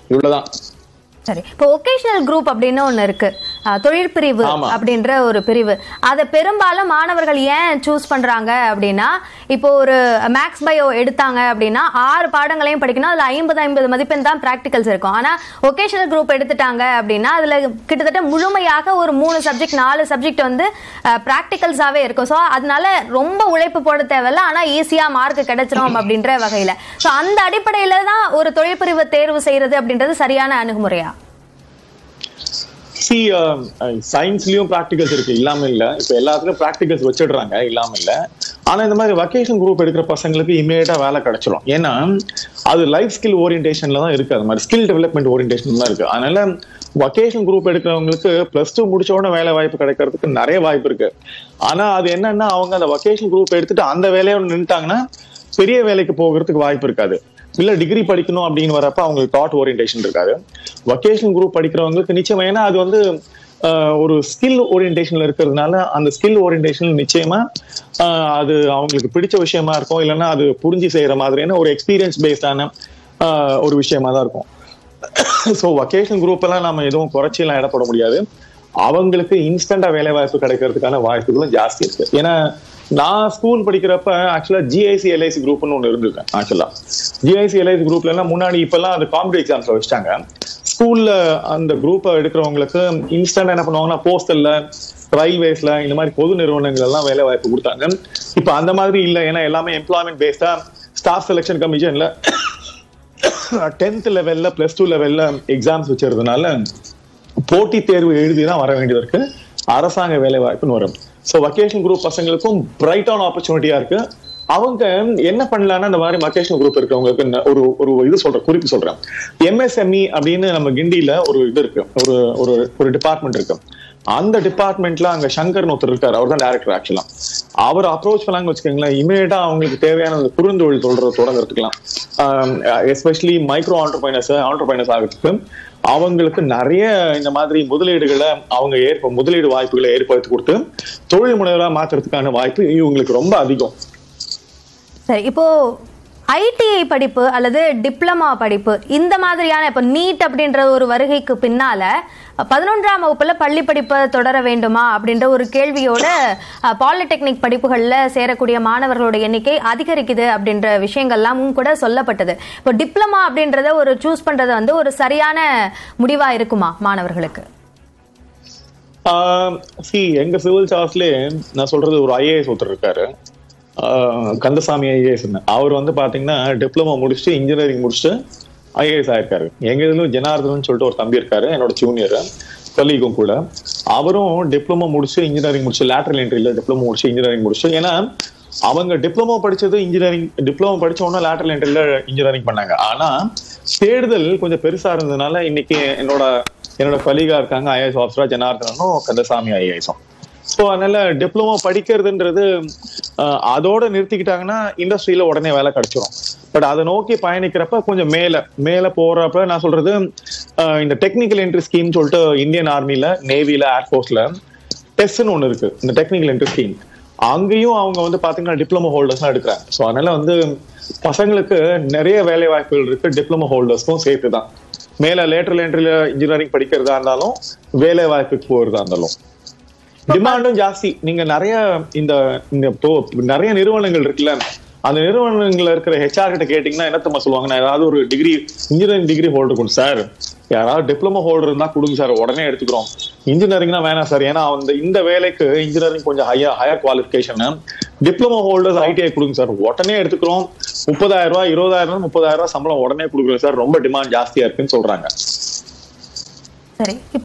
இவ்வளவுதான் சரி இப்போ ஒகேஷனல் குரூப் அப்படின்னு ஒன்று இருக்கு அஹ், தொழிற்பிரிவு ஆமா. அப்படின்ற ஒரு பிரிவு அதை பெரும்பாலும் மாணவர்கள் ஏன் சூஸ் பண்றாங்க அப்படின்னா இப்போ ஒரு மேக்ஸ் பயோ எடுத்தாங்க அப்படின்னா ஆறு பாடங்களையும் படிக்கணும் அதுல ஐம்பது ஐம்பது மதிப்பெண் தான் ப்ராக்டிகல்ஸ் இருக்கும் ஆனா ஒகேஷனல் குரூப் எடுத்துட்டாங்க அப்படின்னா அதுல கிட்டத்தட்ட முழுமையாக ஒரு மூணு சப்ஜெக்ட் நாலு சப்ஜெக்ட் வந்து ப்ராக்டிகல்ஸாவே இருக்கும் ஸோ அதனால ரொம்ப உழைப்பு போட தேவையில்ல ஆனா ஈஸியா மார்க் கிடைச்சிரும் அப்படின்ற வகையில ஸோ அந்த அடிப்படையில தான் ஒரு தொழிற்பிரிவு தேர்வு செய்யறது அப்படின்றது சரியான அணுகுமுறையா சி சயின்ஸ்லயும் ப்ராக்டிகல்ஸ் இருக்கு இல்லாம இல்ல இப்ப எல்லாத்துக்கும் ப்ராக்டிகல்ஸ் வச்சிடுறாங்க இல்லாம இல்ல ஆனா இந்த மாதிரி வொகேஷன் குரூப் எடுக்கிற பசங்களுக்கு இமீடியட்டா வேலை கிடைச்சிரும் ஏன்னா அது லைஃப் ஸ்கில் ஓரியன்டேஷன்ல தான் இருக்கு அது மாதிரி ஸ்கில் டெவலப்மெண்ட் ஓரியன்டேஷன் தான் இருக்கு அதனால வொகேஷன் குரூப் எடுக்கிறவங்களுக்கு பிளஸ் டூ முடிச்ச உடனே வேலை வாய்ப்பு கிடைக்கிறதுக்கு நிறைய வாய்ப்பு இருக்கு ஆனா அது என்னன்னா அவங்க அந்த வொகேஷன் குரூப் எடுத்துட்டு அந்த வேலையோட நின்னுட்டாங்கன்னா பெரிய வேலைக்கு போகிறதுக்கு வாய்ப்பு இருக்காது இல்ல டிகிரி படிக்கணும் அப்படின்னு வரப்ப அவங்களுக்கு தாட் ஓரியன்டேஷன் இருக்காது வொகேஷனல் குரூப் படிக்கிறவங்களுக்கு நிச்சயமா ஏன்னா அது வந்து ஆஹ், ஒரு ஸ்கில் ஓரியன்டேஷன்ல இருக்கிறதுனால அந்த ஸ்கில் ஓரியன்டேஷன் நிச்சயமா ஆஹ், அது அவங்களுக்கு பிடிச்ச விஷயமா இருக்கும் இல்லைன்னா அது புரிஞ்சு செய்யற மாதிரியான ஒரு எக்ஸ்பீரியன்ஸ் பேஸ்டான ஒரு விஷயமா தான் இருக்கும் ஸோ வொகேஷனல் குரூப் எல்லாம் நம்ம எதுவும் குறைச்சிலாம் இடப்பட முடியாது அவங்களுக்கு இன்ஸ்டண்டா வேலை வாய்ப்பு கிடைக்கிறதுக்கான வாய்ப்புகளும் ஜாஸ்தி இருக்கு ஏன்னா நான் ஸ்கூல் படிக்கிறப்ப ஆக்சுவலா ஜிஐசி எல்ஐசி குரூப்னு ஒன்று இருந்திருக்கேன் ஆக்சுவலா ஜிஐசி எல்ஐசி குரூப்ல எல்லாம் முன்னாடி இப்பெல்லாம் அது காம்படி எக்ஸாம்ஸ்ல வச்சுட்டாங்க ஸ்கூல்ல அந்த குரூப்பை எடுக்கிறவங்களுக்கு இன்ஸ்டன்ட் என்ன பண்ணுவாங்கன்னா போஸ்டல்ல ரயில்வேஸ்ல இந்த மாதிரி பொது நிறுவனங்கள் எல்லாம் வேலை வாய்ப்பு கொடுத்தாங்க இப்ப அந்த மாதிரி இல்ல ஏன்னா எல்லாமே எம்ப்ளாய்மெண்ட் பேஸ்டா ஸ்டாஃப் செலெக்ஷன் கமிஷன்ல டென்த் லெவல்ல பிளஸ் டூ லெவல்ல எக்ஸாம்ஸ் வச்சிருந்தனால போட்டித் தேர்வு எழுதி தான் வர வேண்டியது இருக்கு அரசாங்க வேலை வாய்ப்புன்னு வரும் ஸோ வொகேஷன் குரூப் பசங்களுக்கும் பிரைட்டான ஆப்பர்ச்சுனிட்டியா இருக்கு அவங்க என்ன பண்ணலாம்னா இந்த மாதிரி வொகேஷனல் குரூப் இருக்கவங்களுக்கு என்ன- ஒரு ஒரு இது சொல்றேன் குறிப்பு சொல்றேன் எம்எஸ்எம்இ அப்படின்னு நம்ம கிண்டியில ஒரு இது இருக்கு ஒரு ஒரு ஒரு டிபார்ட்மெண்ட் இருக்கு அந்த டிபார்ட்மெண்ட்ல அங்க சங்கர்னு ஒருத்தர் இருக்காரு அவர் தான் டேரக்டர் ஆக்சுவலா அவர் அப்ரோச் பண்ணாங்கன்னு வச்சுக்கோங்களேன் இமீடியட்டா அவங்களுக்கு தேவையான அந்த குறுந்தொழில் சொல்றது தொடங்குறதுக்கலாம் எஸ்பெஷலி மைக்ரோ ஆண்டர்பைனர்ஸ் ஆண்டர்பைனர்ஸ் ஆகிறதுக்கு அவங்களுக்கு நிறைய இந்த மாதிரி முதலீடுகளை அவங்க ஏற்ப முதலீடு வாய்ப்புகளை ஏற்படுத்தி கொடுத்து தொழில் முனைவராக மாத்துறதுக்கான வாய்ப்பு இவங்களுக்கு ரொம்ப அதிகம் சரி இப்போ ஐடிஐ படிப்பு அல்லது டிப்ளமா படிப்பு இந்த மாதிரியான இப்போ நீட் அப்படின்ற ஒரு வருகைக்கு பின்னால பதினொன்றாம் வகுப்புல பள்ளி படிப்பை தொடர வேண்டுமா அப்படின்ற ஒரு கேள்வியோட பாலிடெக்னிக் படிப்புகள்ல சேரக்கூடிய மாணவர்களோட எண்ணிக்கை அதிகரிக்குது அப்படின்ற விஷயங்கள்லாமும் கூட சொல்லப்பட்டது இப்போ டிப்ளமா அப்படின்றத ஒரு சூஸ் பண்றது வந்து ஒரு சரியான முடிவா இருக்குமா மாணவர்களுக்கு சி எங்க சிவில் சார்ஸ்லயே நான் சொல்றது ஒரு ஐஏஎஸ் ஒருத்தர் இருக்காரு ஆஹ் கந்தசாமி ஐஏஎஸ் அவர் வந்து பாத்தீங்கன்னா டிப்ளமோ முடிச்சுட்டு இன்ஜினியரிங் முடிச்சுட்டு ஐஏஎஸ் ஆயிருக்காரு எங்க இதுல ஜனார்தன் சொல்லிட்டு ஒரு தம்பி இருக்காரு என்னோட ஜூனியர் கொல்லிக்கும் கூட அவரும் டிப்ளமோ முடிச்சு இன்ஜினியரிங் முடிச்சு லேட்டரல் என்ட்ரில டிப்ளமோ முடிச்சு இன்ஜினியரிங் முடிச்சு ஏன்னா அவங்க டிப்ளமோ படிச்சது இன்ஜினியரிங் டிப்ளமோ படிச்ச உடனே லேட்டரல் என்ட்ரில இன்ஜினியரிங் பண்ணாங்க ஆனா தேடுதல் கொஞ்சம் பெருசா இருந்ததுனால இன்னைக்கு என்னோட என்னோட கலீகா இருக்காங்க ஐஏஎஸ் ஆஃபீஸரா ஜனார்தனும் கந்தசாமி ஐஏஎஸும் ஸோ அதனால டிப்ளமோ படிக்கிறதுன்றது அஹ், அதோட நிறுத்திக்கிட்டாங்கன்னா இண்டஸ்ட்ரியில உடனே வேலை கிடைச்சிரும் பட் அதை நோக்கி பயணிக்கிறப்ப கொஞ்சம் மேல மேல போறப்ப நான் சொல்றது அஹ், இந்த டெக்னிக்கல் என்ட்ரி ஸ்கீம் சொல்லிட்டு இந்தியன் ஆர்மில நேவில ஏர்ஃபோர்ஸ்ல டெஸ்ட்னு ஒன்று இருக்கு இந்த டெக்னிக்கல் என்ட்ரி ஸ்கீம் அங்கேயும் அவங்க வந்து பாத்தீங்கன்னா டிப்ளமோ ஹோல்டர்ஸ் தான் எடுக்கிறாங்க ஸோ அதனால வந்து பசங்களுக்கு நிறைய வேலை வாய்ப்புகள் இருக்கு டிப்ளமோ ஹோல்டர்ஸ்க்கும் சேர்த்து தான் மேல லேட்டரல் என்ட்ரில இன்ஜினியரிங் படிக்கிறதா இருந்தாலும் வேலை வாய்ப்புக்கு போறதா இருந்தாலும் டிமாண்டும் ஜாஸ்தி நீங்க நிறைய இந்த இந்த இப்போ நிறைய நிறுவனங்கள் இருக்குல்ல அந்த நிறுவனங்கள்ல இருக்கிற ஹெச்ஆர் கிட்ட கேட்டீங்கன்னா என்ன தெரியுமா சொல்லுவாங்க நான் ஏதாவது ஒரு டிகிரி இன்ஜினியரிங் டிகிரி ஹோல்டர் கொடுங்க சார் யாராவது டிப்ளமோ ஹோல்டர் இருந்தா கொடுங்க சார் உடனே எடுத்துக்கிறோம் இன்ஜினியரிங்னா வேணாம் சார் ஏன்னா அந்த இந்த வேலைக்கு இன்ஜினியரிங் கொஞ்சம் higher higher qualification diploma holders ITI கொடுங்க சார் உடனே எடுத்துக்கிறோம் முப்பதாயிரம் ரூபாய் இருபதாயிரம் ரூபாய் முப்பதாயிரம் ரூபாய் சம்பளம் உடனே கொடுக்குறோம் சார் ரொம்ப டிமாண்ட் ஜாஸ்தியா இருக்குன்னு சொல்றாங்க சரி